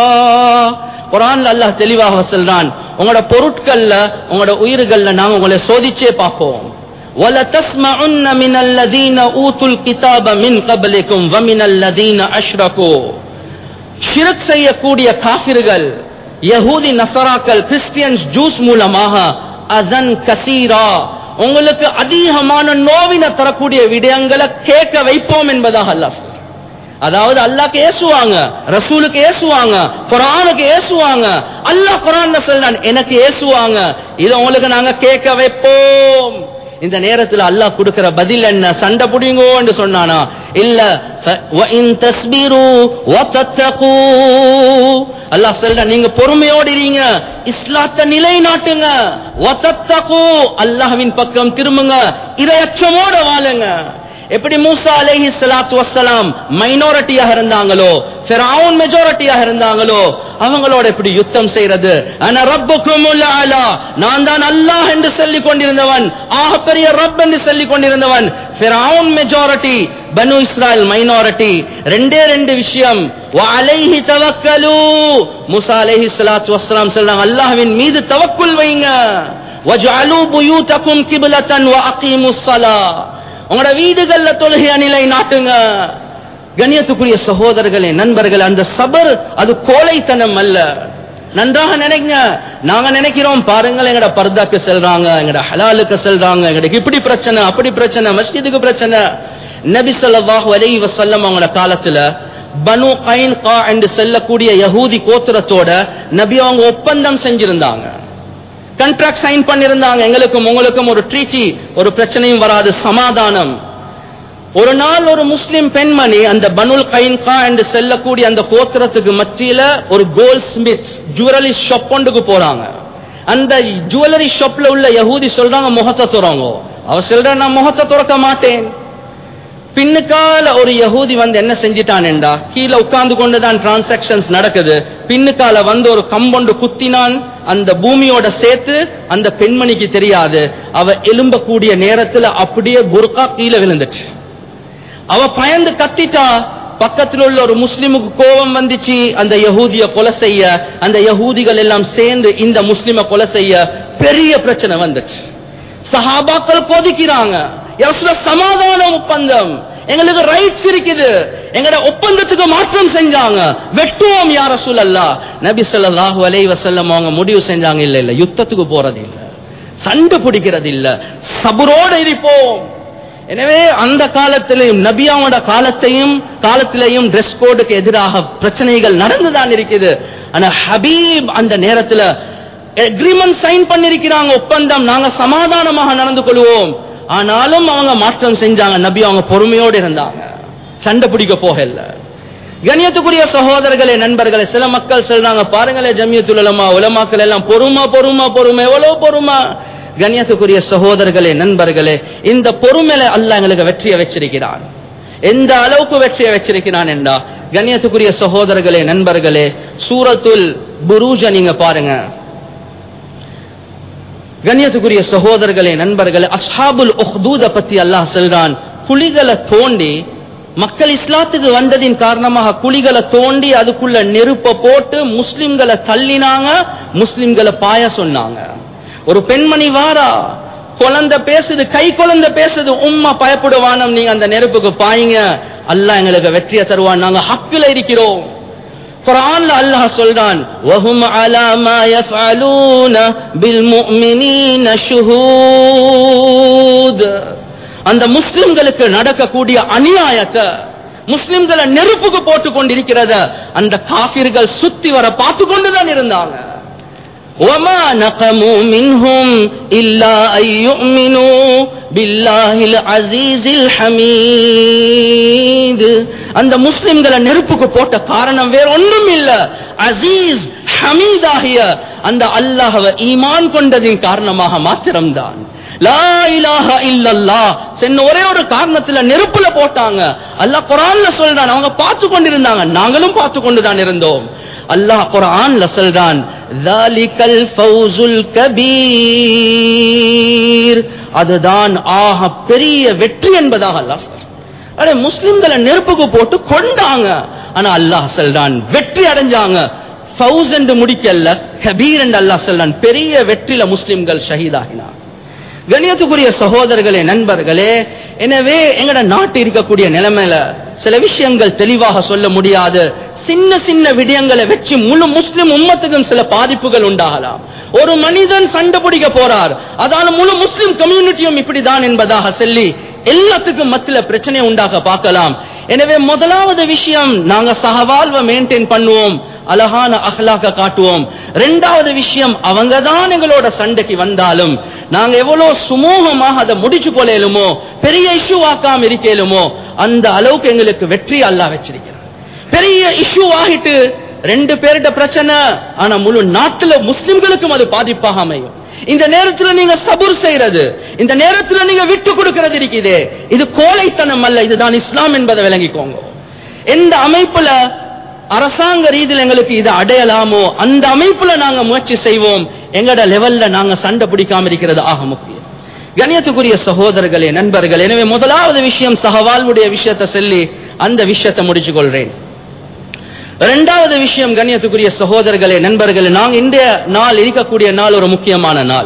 குரான்ல அல்லாஹ் தெளிவாக சொல்றான் உங்களோட பொருட்கள்ல உங்களோட உயிர்கள்ல நாங்க உங்களை சோதிச்சே பார்ப்போம் وَلَتَسْمَعُنَّ مِنَ الَّذِينَ أُوتُوا الْكِتَابَ مِنْ قَبْلِكُمْ وَمِنَ الَّذِينَ أَشْرَكُوا ஷிரக் செய்யக்கூடிய காஃபிர்கள் யஹூதி நசராக்கள் கிறிஸ்டியன்ஸ் ஜூஸ் மூலமாக அதன் கசீரா உங்களுக்கு அதிகமான நோவின தரக்கூடிய விடயங்களை கேட்க வைப்போம் என்பதாக அல்லாஹ் சொல்றான். அதாவது அல்லாஹ்க்கு ஏசுவாங்க ரசூலுக்கு ஏசுவாங்க குரானுக்கு ஏசுவாங்க அல்லாஹ் குரான்ல சொல்றான் எனக்கு ஏசுவாங்க இதை உங்களுக்கு நாங்க கேட்க வைப்போம் இந்த நேரத்துல அல்லாஹ் கொடுக்கிற பதில் என்ன சண்டை புடிங்கோ என்று சொன்னானா இல்ல ஃப- وَإِن تَصْبِرُوا وَتَتَّقُوا அல்லாஹ் சொல்ற நீங்க பொறுமையோடு இருங்க இஸ்லாத்தை நிலைநாட்டுங்க وَتَتَّقُوا அல்லாஹ்வின் பக்கம் திரும்புங்க இரையச்சமோட வாழுங்க எப்படி மூசா அலைஹி ஸலாத்து வஸ்ஸலாம் மைனாரிட்டியாக இருந்தாங்களோ ஃபிரௌன் மெஜாரிட்டியாக இருந்தாங்களோ அவங்களோட எப்படி யுத்தம் செய்யறது அன ரப்புக்குமுல் அலா நான் தான் அல்லாஹ் என்று சொல்லிக் கொண்டிருந்தவன் ஆக பெரிய ரப் என்று சொல்லிக் கொண்டிருந்தவன் ஃபிரௌன் மெஜாரிட்டி பனு இஸ்ராயல் மைனாரிட்டி ரெண்டே ரெண்டு விஷயம் வ அலைஹி தவக்கலு மூசா அலைஹி ஸலாத்து வஸ்ஸலாம் சொல்றாங்க அல்லாஹ்வின் மீது தவக்குல் வைங்க வஜஅலு புயூதகும் கிப்லத்தன் வ அகீமுஸ் ஸலாஹ் உங்களோட வீடுகள்ல தொழுகை நிலை நாட்டுங்க கண்ணியத்துக்குரிய சகோதரர்களே நண்பர்கள் அந்த சபர் அது கோழைத்தனம் அல்ல நன்றாக நினைங்க நாங்க நினைக்கிறோம் பாருங்கள் எங்கட பர்தாக்கு செல்றாங்க எங்கட ஹலாலுக்கு செல்றாங்க எங்களுக்கு இப்படி பிரச்சனை அப்படி பிரச்சனை மஸ்ஜிதுக்கு பிரச்சனை நபி ஸல்லல்லாஹு அலைஹி வஸல்லம் அவங்களோட காலத்துல பனு கைன்கா என்று சொல்லக்கூடிய யஹூதி கோத்திரத்தோட நபி அவங்க ஒப்பந்தம் செஞ்சிருந்தாங்க கண்ட்ராக்ட் சைன் பண்ணிருந்தாங்க எங்களுக்கும் உங்களுக்கும் ஒரு ட்ரீட்டி ஒரு பிரச்சனையும் வராது சமாதானம் ஒரு நாள் ஒரு முஸ்லிம் பெண்மணி அந்த பனுல் கைன்கா என்று செல்லக்கூடிய அந்த கோத்திரத்துக்கு மத்தியில ஒரு கோல்ட் ஸ்மித் ஜுவல்லரி ஷாப் ஒன்றுக்கு போறாங்க அந்த ஜுவல்லரி ஷாப்ல உள்ள யஹூதி சொல்றாங்க முகத்தை துறங்க அவ சொல்ற நான் முகத்தை துறக்க மாட்டேன் பின்னுக்கால ஒரு யஹூதி வந்து என்ன செஞ்சிட்டான்டா கீழே உட்கார்ந்து கொண்டுதான் டிரான்சாக்ஷன்ஸ் நடக்குது பின்னுக்கால வந்து ஒரு கம்பொண்டு குத்தினான் அந்த பூமியோட சேர்த்து அந்த பெண்மணிக்கு தெரியாது அவ எலும்பக்கூடிய நேரத்துல அப்படியே புர்கா கீழே விழுந்துச்சு அவ பயந்து கத்திட்டா பக்கத்தில் உள்ள ஒரு முஸ்லிமுக்கு கோபம் வந்துச்சு அந்த யஹூதிய கொலை செய்ய அந்த யஹூதிகள் எல்லாம் சேர்ந்து இந்த முஸ்லிம கொலை செய்ய பெரிய பிரச்சனை வந்துச்சு சஹாபாக்கள் கொதிக்கிறாங்க யசுல சமாதான ஒப்பந்தம் எங்களுக்கு ரைட்ஸ் இருக்குது எங்கட ஒப்பந்தத்துக்கு மாற்றம் செஞ்சாங்க வெட்டுவோம் யார சொல்லல்லா நபி ஸல்லல்லாஹு அலைஹி வஸல்லம் அவங்க முடிவு செஞ்சாங்க இல்ல இல்ல யுத்தத்துக்கு போறது இல்ல சண்டை பிடிக்கிறது இல்ல சபரோட இருப்போம் எனவே அந்த காலத்திலையும் நபியாவோட காலத்தையும் காலத்திலையும் ட்ரெஸ் கோடுக்கு எதிராக பிரச்சனைகள் நடந்துதான் இருக்குது ஆனா ஹபீப் அந்த நேரத்துல அக்ரிமெண்ட் சைன் பண்ணிருக்கிறாங்க ஒப்பந்தம் நாங்க சமாதானமாக நடந்து கொள்வோம் ஆனாலும் அவங்க மாற்றம் செஞ்சாங்க நபி அவங்க பொறுமையோடு இருந்தாங்க சண்டை பிடிக்க போகல கண்ணியத்துக்குரிய சகோதரர்களே நண்பர்களே சில மக்கள் சொல்றாங்க பாருங்களே ஜமியத்துல் உலமா உலமாக்கள் எல்லாம் பொறுமை பொறுமை பொறுமை எவ்வளவு பொறுமை கண்ணியத்துக்குரிய சகோதரர்களே நண்பர்களே இந்த பொறுமையில அல்லாஹ் எங்களுக்கு வெற்றியை வச்சிருக்கிறான் எந்த அளவுக்கு வெற்றியை வச்சிருக்கிறான் என்றா கண்ணியத்துக்குரிய சகோதரர்களே நண்பர்களே சூரத்துல் புரூஜ நீங்க பாருங்க கண்ணியத்துக்குரிய சகோதரர்களே நண்பர்களே அஸ்ஹாபுல் உஹ்தூத பத்தி அல்லாஹ் சொல்றான் குழிகளை தோண்டி மக்கள் இஸ்லாத்துக்கு வந்ததின் காரணமாக குழிகளை தோண்டி அதுக்குள்ள நெருப்ப போட்டு முஸ்லிம்களை தள்ளினாங்க முஸ்லிம்களை பாய சொன்னாங்க ஒரு பெண்மணி வாரா குழந்தை பேசுது கை குழந்தை பேசுது உம்மா பயப்படுவானம் நீங்க அந்த நெருப்புக்கு பாயுங்க அல்லாஹ் எங்களுக்கு வெற்றியை தருவான் நாங்க ஹக்கில் இருக்கிறோம் குரான்ல அல்லாஹ் சொல்றான் وهم على ما يفعلون بالمؤمنين شهود அந்த முஸ்லிம்களுக்கு நடக்கக்கூடிய அநியாயத்தை முஸ்லிம்களை நெருப்புக்கு போட்டு கொண்டிருக்கிறத அந்த காபிர்கள் சுத்தி வர பார்த்து கொண்டுதான் இருந்தாங்க وما نقموا منهم إلا أن يؤمنوا بالله العزيز الحميد அந்த முஸ்லிம்களை நெருப்புக்கு போட்ட காரணம் வேற ஒன்றும் இல்ல அசீஸ் ஹமீத் ஆகிய அந்த அல்லாஹ்வை ஈமான் கொண்டதின் காரணமாக மாத்திரம்தான் லா இலாஹ இல்லல்லா சென்ன ஒரே ஒரு காரணத்துல நெருப்புல போட்டாங்க அல்லாஹ் குரான்ல சொல்றான் அவங்க பார்த்து கொண்டிருந்தாங்க நாங்களும் பார்த்து கொண்டுதான் இருந்தோம் அல்லாஹ் குரான்ல சொல்றான் தாலிகல் ஃபௌசுல் கபீர் அதுதான் ஆக பெரிய வெற்றி என்பதாக அல்லாஹ் சொல்றான் அடே முஸ்லிம்களை நெருப்புக்கு போட்டு கொண்டாங்க ஆனா அல்லாஹ் சொல்றான் வெற்றி அடைஞ்சாங்க ஃபௌஸ் என்று முடிக்கல கபீர் என்று அல்லாஹ் சொல்றான் பெரிய வெற்றில முஸ்லிம்கள் ஷஹீதாகினார் கணியத்துக்குரிய சகோதரர்களே நண்பர்களே எனவே எங்கட நாட்டு இருக்கக்கூடிய நிலைமையில சில விஷயங்கள் தெளிவாக சொல்ல முடியாது சின்ன சின்ன விடயங்களை வச்சு முழு முஸ்லிம் உம்மத்துக்கும் சில பாதிப்புகள் உண்டாகலாம் ஒரு மனிதன் சண்டை பிடிக்க போறார் அதால முழு முஸ்லிம் கம்யூனிட்டியும் இப்படிதான் என்பதாக சொல்லி எல்லாத்துக்கும் மத்தியில பிரச்சனை உண்டாக பார்க்கலாம் எனவே முதலாவது விஷயம் நாங்க சகவாழ்வை மெயின்டைன் பண்ணுவோம் அழகான அஹ்லாக்க காட்டுவோம் ரெண்டாவது விஷயம் அவங்க தான் எங்களோட சண்டைக்கு வந்தாலும் நாங்க எவ்வளவு சுமூகமாக அதை முடிச்சு கொள்ளலுமோ பெரிய இஷ்யூ ஆக்காம இருக்கலுமோ அந்த அளவுக்கு எங்களுக்கு வெற்றி அல்லா வச்சிருக்கிறார் பெரிய இஷ்யூ ஆகிட்டு ரெண்டு பேர்கிட்ட பிரச்சனை ஆனா முழு நாட்டுல முஸ்லிம்களுக்கும் அது பாதிப்பாக அமையும் இந்த நேரத்துல நீங்க சபுர் செய்யறது இந்த நேரத்துல நீங்க விட்டு கொடுக்கிறது இருக்குது இது கோழைத்தனம் அல்ல இதுதான் இஸ்லாம் என்பதை விளங்கிக்கோங்க எந்த அமைப்புல அரசாங்க ரீதியில் எங்களுக்கு இதை அடையலாமோ அந்த அமைப்புல நாங்க முயற்சி செய்வோம் எங்கட லெவல்ல நாங்க சண்டை பிடிக்காம இருக்கிறது ஆக முக்கியம் கணியத்துக்குரிய சகோதரர்களே நண்பர்கள் எனவே முதலாவது விஷயம் சகவாழ்வுடைய விஷயத்தை சொல்லி அந்த விஷயத்தை முடிச்சு கொள்றேன் இரண்டாவது விஷயம் கண்ணியத்துக்குரிய சகோதரர்களே நண்பர்களே நாங்க இன்றைய நாள் இருக்கக்கூடிய நாள் ஒரு முக்கியமான நாள்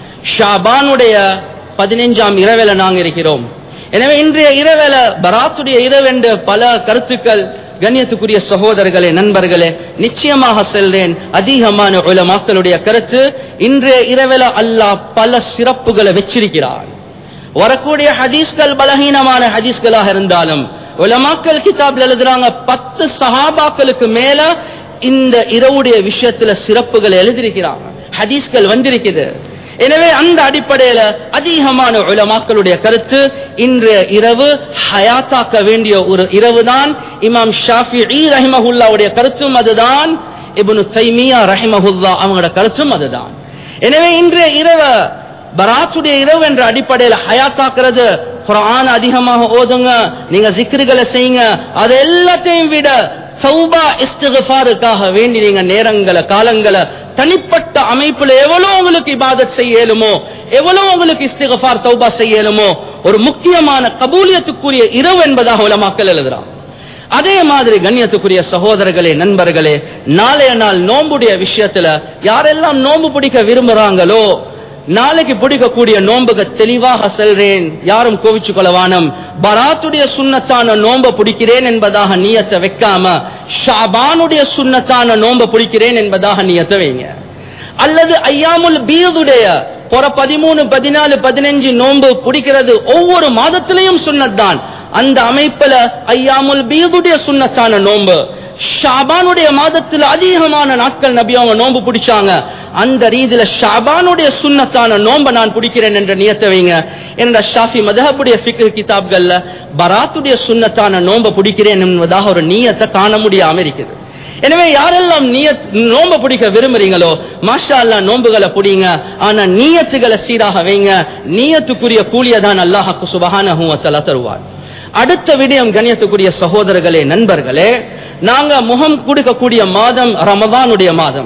ஷாபானுடைய பதினைஞ்சாம் இரவேல நாங்க இருக்கிறோம் எனவே இன்றைய இரவேல பராத்துடைய இரவென்று பல கருத்துக்கள் கண்ணியத்துக்குரிய சகோதரர்களே நண்பர்களே நிச்சயமாக செல்றேன் அதிகமான உலமாக்களுடைய கருத்து இன்றைய இரவேல அல்லாஹ் பல சிறப்புகளை வச்சிருக்கிறார் வரக்கூடிய ஹதீஸ்கள் பலகீனமான ஹதீஸ்களாக இருந்தாலும் உலமாக்கல் கிதாப்ல எழுதுறாங்க பத்து சஹாபாக்களுக்கு மேல இந்த இரவுடைய விஷயத்துல சிறப்புகள் எழுதியிருக்கிறாங்க ஹதீஸ்கள் வந்திருக்குது எனவே அந்த அடிப்படையில அதிகமான உலமாக்களுடைய கருத்து இன்றைய இரவு ஹயாத்தாக்க வேண்டிய ஒரு இரவு தான் இமாம் ஷாஃபி ரஹிமஹுல்லாவுடைய கருத்தும் அதுதான் இப்னு தைமியா ரஹிமஹுல்லா அவங்களோட கருத்தும் அதுதான் எனவே இன்றைய இரவு பராத்துடைய இரவு என்ற அடிப்படையில் ஹயாத்தாக்குறது குரான் அதிகமாக ஓதுங்க நீங்க ஜிக்ருகளை செய்யுங்க அது எல்லாத்தையும் விட சௌபா இஸ்திகாருக்காக வேண்டி நீங்க நேரங்களை காலங்களை தனிப்பட்ட அமைப்புல எவ்வளவு உங்களுக்கு இபாதத் செய்யலுமோ எவ்வளவு உங்களுக்கு இஸ்திகஃபார் தௌபா செய்யலுமோ ஒரு முக்கியமான கபூலியத்துக்குரிய இரவு என்பதாக உலமாக்கல் எழுதுறான் அதே மாதிரி கண்ணியத்துக்குரிய சகோதரர்களே நண்பர்களே நாளைய நாள் நோம்புடைய விஷயத்துல யாரெல்லாம் நோம்பு பிடிக்க விரும்புறாங்களோ நாளைக்கு பிடிக்கக்கூடிய நோன்புக தெளிவாக செல்றேன் யாரும் கோவிச்சு கொள்ளவானம் பராத்துடைய சுண்ணத்தான நோம்ப பிடிக்கிறேன் என்பதாக நீயத்தை வைக்காம ஷாபானுடைய சுண்ணத்தான நோம்ப பிடிக்கிறேன் என்பதாக நீயத்தை வைங்க அல்லது ஐயாமுல் பீதுடைய பொற பதிமூணு பதினாலு பதினஞ்சு நோன்பு பிடிக்கிறது ஒவ்வொரு மாதத்திலையும் சுண்ணத்தான் அந்த அமைப்புல ஐயாமுல் பீதுடைய சுண்ணத்தான நோன்பு ஷாபானுடைய மாதத்துல அதிகமான நாட்கள் நபி அவங்க நோன்பு பிடிச்சாங்க அந்த ரீதியில ஷாபானுடைய சுண்ணத்தான நோன்பை நான் பிடிக்கிறேன் என்ற நியத்தை வைங்க என்ற ஷாஃபி மதஹபுடைய ஃபிக்ர் கிதாப்கள்ல பராத்துடைய சுண்ணத்தான நோன்பை பிடிக்கிறேன் என்பதாக ஒரு நீயத்தை காண முடியாம இருக்குது எனவே யாரெல்லாம் நீயத் நோன்பு பிடிக்க விரும்புறீங்களோ மாஷா அல்லா நோன்புகளை பிடிங்க ஆனா நீயத்துகளை சீராக வைங்க நீயத்துக்குரிய கூலியை தான் அல்லாஹாக்கு சுபகான தருவார் அடுத்த விடயம் கண்ணியத்துக்குரிய சகோதரர்களே நண்பர்களே நாங்க முகம் கொடுக்கக்கூடிய மாதம் ரமதானுடைய மாதம்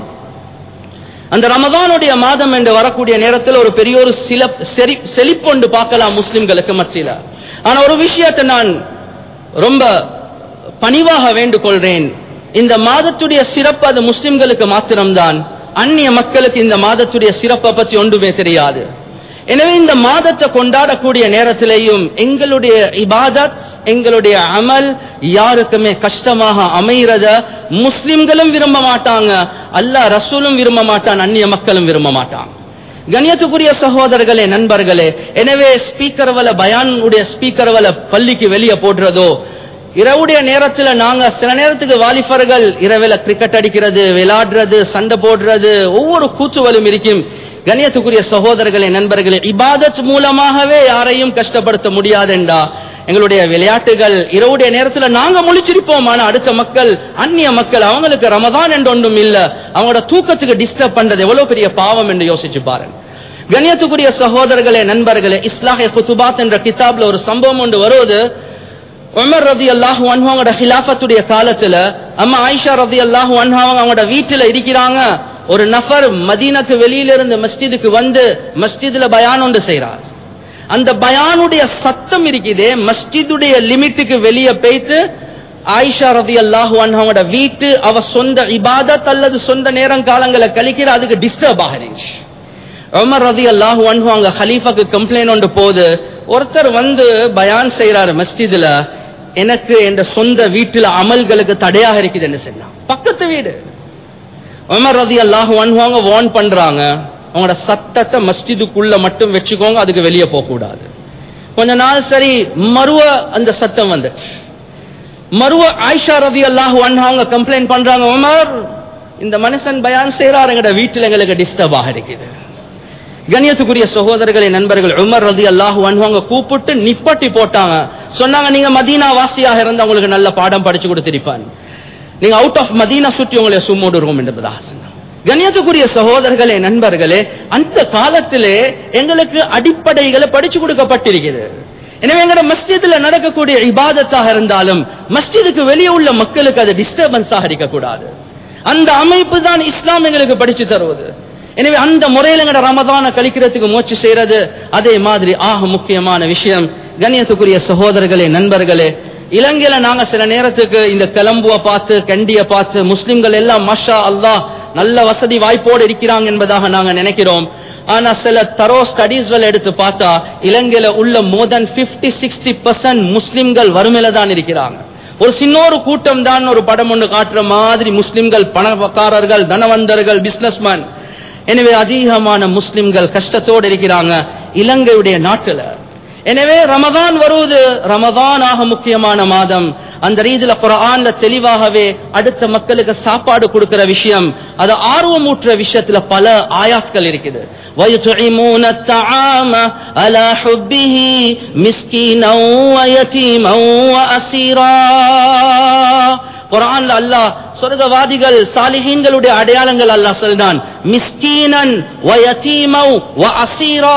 அந்த ரமதானுடைய மாதம் என்று வரக்கூடிய நேரத்தில் ஒரு பெரிய ஒரு சில செழிப்பொண்டு பார்க்கலாம் முஸ்லிம்களுக்கு மத்தியில ஆனா ஒரு விஷயத்தை நான் ரொம்ப பணிவாக வேண்டுகொள்றேன் இந்த மாதத்துடைய சிறப்பு அது முஸ்லிம்களுக்கு மாத்திரம்தான் அந்நிய மக்களுக்கு இந்த மாதத்துடைய சிறப்பை பற்றி ஒன்றுமே தெரியாது எனவே இந்த மாதத்தை கொண்டாடக்கூடிய நேரத்திலேயும் எங்களுடைய இபாதத் எங்களுடைய அமல் யாருக்குமே கஷ்டமாக அமைகிறத முஸ்லிம்களும் விரும்ப மாட்டாங்க அல்ல ரசூலும் விரும்ப மாட்டான் அந்நிய மக்களும் விரும்ப மாட்டாங்க கண்ணியத்துக்குரிய சகோதரர்களே நண்பர்களே எனவே ஸ்பீக்கர் வல பயான் உடைய ஸ்பீக்கர் வல பள்ளிக்கு வெளியே போடுறதோ இரவுடைய நேரத்துல நாங்க சில நேரத்துக்கு வாலிபர்கள் இரவில கிரிக்கெட் அடிக்கிறது விளையாடுறது சண்டை போடுறது ஒவ்வொரு கூச்சுவலும் இருக்கும் கண்ணியத்துக்குரிய சகோதரர்களே நண்பர்களே இபாதத் மூலமாகவே யாரையும் கஷ்டப்படுத்த முடியாதெண்டா எங்களுடைய விளையாட்டுகள் இரவுடைய நேரத்துல நாங்க முழிச்சிருப்போம் ஆனா அடுத்த மக்கள் அந்நிய மக்கள் அவங்களுக்கு ரமதான் என்று ஒன்றும் இல்ல அவங்களோட தூக்கத்துக்கு டிஸ்டர்ப் பண்றது எவ்வளவு பெரிய பாவம் என்று யோசிச்சு பாருங்க கண்ணியத்துக்குரிய சகோதரர்களே நண்பர்களே இஸ்லாஹே குத்துபாத் என்ற கிதாப்ல ஒரு சம்பவம் ஒன்று வருவது உமர் ரதி அல்லாஹு அன்ஹாவோட ஹிலாஃபத்துடைய காலத்துல அம்மா ஆயிஷா ரதி அல்லாஹு அன்ஹாவங்க அவங்களோட வீட்டுல இருக்கிறாங்க ஒரு நபர் மதீனக்கு வெளியில இருந்து மஸ்ஜிதுக்கு வந்து மஸ்ஜிதுல பயான் ஒன்று செய்றார் அந்த பயானுடைய சத்தம் இருக்குதே மஸ்ஜிதுடைய லிமிட்டுக்கு வெளியே போய்த்து ஆயிஷா ரதி அல்லாஹு அன்ஹாவோட வீட்டு அவ சொந்த இபாதத் அல்லது சொந்த நேரம் காலங்களை கழிக்கிற அதுக்கு டிஸ்டர்ப் ஆகிறீங்க உமர் ரதி அல்லாஹு அன்ஹு அங்க ஹலீஃபாக்கு கம்ப்ளைண்ட் ஒன்று போது ஒருத்தர் வந்து பயான் செய்யறாரு மஸ்ஜிதுல எனக்கு என் சொந்த வீட்டுல அமல்களுக்கு தடையாக இருக்குதுன்னு சொன்னான் பக்கத்து வீடு உமர் ரதி அல்லாஹு அன்ஹுவாங்க வார்ன் பண்றாங்க அவங்களோட சத்தத்தை மஸ்ஜிதுக்குள்ள மட்டும் வச்சுக்கோங்க அதுக்கு வெளியே போக கூடாது கொஞ்ச நாள் சரி மறுவ அந்த சத்தம் வந்துச்சு மறுவ ஆயிஷா ரதி அல்லாஹு அன்ஹாங்க கம்ப்ளைண்ட் பண்றாங்க உமர் இந்த மனுஷன் பயான் செய்யறாரு எங்கட வீட்டுல எங்களுக்கு டிஸ்டர்ப் ஆக இருக்குது கண்ணியத்துக்குரிய சகோதரர்களே நண்பர்கள் உமர் ரதி அல்லாஹு அன்ஹாங்க கூப்பிட்டு நிப்பட்டி போட்டாங்க சொன்னாங்க நீங்க மதீனா வாசியாக இருந்தா உங்களுக்கு நல்ல பாடம் படிச்சு கொடுத்திருப்பான் நீங்க அவுட் ஆஃப் மதீனா சுற்றி உங்களை சும்மோடு இருக்கும் என்பதாக சொன்னாங்க கண்ணியத்துக்குரிய சகோதரர்களே நண்பர்களே அந்த காலத்திலே எங்களுக்கு அடிப்படைகளை படிச்சு கொடுக்கப்பட்டிருக்கிறது எனவே எங்களோட மஸ்ஜிதுல நடக்கக்கூடிய இபாதத்தாக இருந்தாலும் மஸ்ஜிதுக்கு வெளியே உள்ள மக்களுக்கு அது டிஸ்டர்பன்ஸாக இருக்கக்கூடாது அந்த அமைப்பு தான் இஸ்லாம் எங்களுக்கு படிச்சு தருவது எனவே அந்த முறையில் எங்கட ரமதான கழிக்கிறதுக்கு முயற்சி செய்யறது அதே மாதிரி ஆக முக்கியமான விஷயம் கண்ணியத்துக்குரிய சகோதரர்களே நண்பர்களே இலங்கையில நாங்க சில நேரத்துக்கு இந்த கிளம்புவ பார்த்து கண்டிய பார்த்து முஸ்லிம்கள் எல்லாம் மஷா அல்லாஹ் நல்ல வசதி வாய்ப்போடு இருக்கிறாங்க என்பதாக நாங்க நினைக்கிறோம் ஆனா சில தரோ ஸ்டடீஸ்கள் எடுத்து பார்த்தா இலங்கையில உள்ள more than fifty sixty percent முஸ்லிம்கள் வறுமையில தான் இருக்கிறாங்க ஒரு சின்னொரு கூட்டம் தான் ஒரு படம் ஒன்று காட்டுற மாதிரி முஸ்லிம்கள் பணக்காரர்கள் தனவந்தர்கள் பிசினஸ்மேன் எனவே அதிகமான முஸ்லிம்கள் கஷ்டத்தோடு இருக்கிறாங்க இலங்கையுடைய நாட்டுல எனவே ரமதான் வருவது ரமதான் ஆக முக்கியமான மாதம் அந்த ரீதியில குரான்ல தெளிவாகவே அடுத்த மக்களுக்கு சாப்பாடு கொடுக்கிற விஷயம் அது ஆர்வமூற்ற விஷயத்துல பல ஆயாஸ்கள் இருக்குது وَيُطْعِمُونَ الطَّعَامَ عَلَى حُبِّهِ مِسْكِينًا وَيَتِيمًا وَأَسِيرًا குரான்ல அல்லாஹ் சொர்க்கவாதிகள் சாலிஹீன்களுடைய அடையாளங்கள் அல்லாஹ் சொல்றான் மிஸ்கீனன் வயதீமௌ வஅசீரா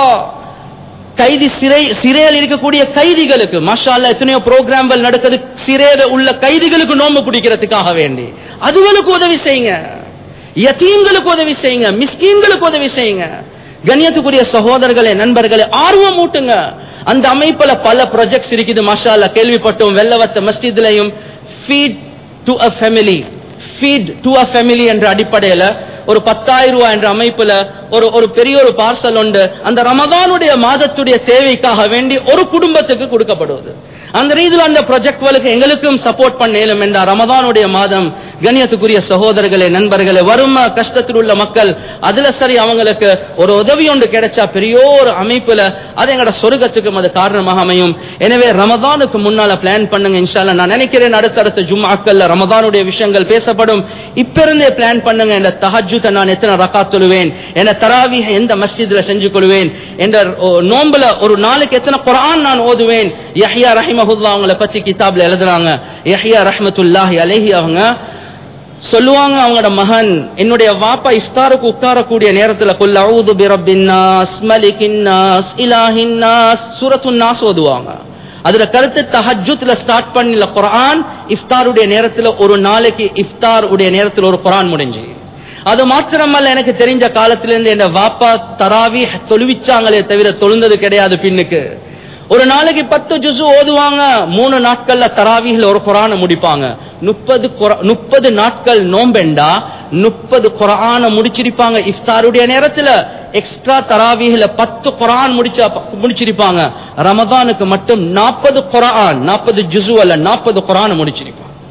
கைதி சிறை சிறையில் இருக்கக்கூடிய கைதிகளுக்கு மாஷா அல்லாஹ் எத்தனையோ ப்ரோக்ராம்கள் நடக்குது சிறையில உள்ள கைதிகளுக்கு நோம்பு பிடிக்கிறதுக்காக வேண்டி அதுகளுக்கு உதவி செய்யுங்க யத்தீம்களுக்கு உதவி செய்யுங்க மிஸ்கீன்களுக்கு உதவி செய்யுங்க கண்ணியத்துக்குரிய சகோதரர்களே நண்பர்களே ஆர்வம் ஊட்டுங்க அந்த அமைப்புல பல ப்ராஜெக்ட்ஸ் இருக்குது மாஷா அல்லாஹ் கேள்விப்பட்டோம் வெள்ளவத்த மஸ்ஜித்லயும் feed to a family feed to a family என்ற அடிப்படையில ஒரு பத்தாயிரம் ரூபாய் என்ற அமைப்புல ஒரு ஒரு பெரிய ஒரு பார்சல் உண்டு அந்த ரமதானுடைய மாதத்துடைய தேவைக்காக வேண்டி ஒரு குடும்பத்துக்கு கொடுக்கப்படுவது அந்த ரீதியில் அந்த ப்ரொஜெக்ட்களுக்கு எங்களுக்கும் சப்போர்ட் பண்ணேலும் என்ற ரமதானுடைய மாதம் கண்ணியத்துக்குரிய சகோதரர்களே நண்பர்களே வறுமை கஷ்டத்தில் உள்ள மக்கள் அதுல சரி அவங்களுக்கு ஒரு உதவி ஒன்று கிடைச்சா பெரிய ஒரு அமைப்புல அது எங்கட சொருகத்துக்கும் அது காரணமாக அமையும் எனவே ரமதானுக்கு முன்னால பிளான் பண்ணுங்க இன்ஷால்ல நான் நினைக்கிறேன் அடுத்தடுத்த ஜும்மாக்கள்ல ரமதானுடைய விஷயங்கள் பேசப்படும் இப்ப இருந்தே பிளான் பண்ணுங்க என்ற தஹஜுத்தை நான் எத்தனை ரக்காத் தொழுவேன் என்ற தராவி எந்த மஸ்ஜித்ல செஞ்சு கொள்வேன் என்ற நோம்புல ஒரு நாளுக்கு எத்தனை குரான் நான் ஓதுவேன் யஹ்யா ரஹிமஹுல்லா அவங்கள பத்தி கிதாப்ல எழுதுறாங்க யஹ்யா ரஹ்மத்துல்லாஹி அலைஹி அவங்க சொல்லுவாங்க அவங்களோட மகன் என்னுடைய வாப்பா இஃப்தாருக்கு உட்காரக்கூடிய நேரத்துல குல் அவுது பிரபின்னாஸ் மலிகின்னாஸ் இலாஹின்னாஸ் சூரத்துன் நாஸ் ஓதுவாங்க அதுல கருத்து தஹஜுத்ல ஸ்டார்ட் பண்ணல குரான் இஃப்தாருடைய நேரத்துல ஒரு நாளைக்கு இஃப்தார் உடைய நேரத்துல ஒரு குரான் முடிஞ்சு அது மாத்திரமல்ல எனக்கு தெரிஞ்ச காலத்துல இருந்து என் வாப்பா தராவி தொழுவிச்சாங்களே தவிர தொழுந்தது கிடையாது பின்னுக்கு ஒரு நாளைக்கு பத்து ஜுசு ஓதுவாங்க மூணு நாட்கள்ல தராவிகள் ஒரு குரான முடிப்பாங்க முப்பது முப்பது நாட்கள் நோம்பெண்டா முப்பது குரான முடிச்சிருப்பாங்க இஃப்தாருடைய நேரத்துல எக்ஸ்ட்ரா தராவிகள பத்து குரான் முடிச்சா முடிச்சிருப்பாங்க ரமதானுக்கு மட்டும் நாற்பது குரான் நாற்பது ஜுசு அல்ல நாற்பது குரான முடிச்சிருப்பாங்க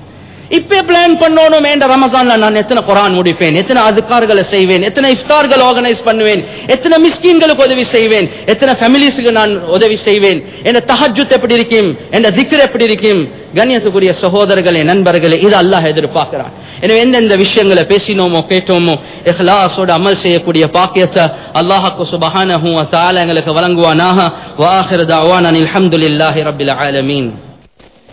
இப்பே பிளான் பண்ணணும் என்ற ரமசான்ல நான் எத்தனை குரான் முடிப்பேன் எத்தனை அதுக்கார்களை செய்வேன் எத்தனை இஃப்தார்கள் ஆர்கனைஸ் பண்ணுவேன் எத்தனை மிஸ்கின்களுக்கு உதவி செய்வேன் எத்தனை ஃபேமிலிஸுக்கு நான் உதவி செய்வேன் என்ற தஹஜுத் எப்படி இருக்கும் என்ற திக்ர் எப்படி இருக்கும் கண்ணியத்துக்குரிய சகோதரர்களே நண்பர்களே இது அல்லாஹ் எதிர்பார்க்கிறான் எனவே எந்தெந்த விஷயங்களை பேசினோமோ கேட்டோமோ இஹ்லாஸோட அமல் செய்யக்கூடிய பாக்கியத்தை அல்லாஹ்க்கு சுபஹானஹு வ தஆலா எங்களுக்கு வழங்குவானாக வாஹிர் தஅவானா அல்ஹம்துலில்லாஹி ரப்பில் ஆலமீன்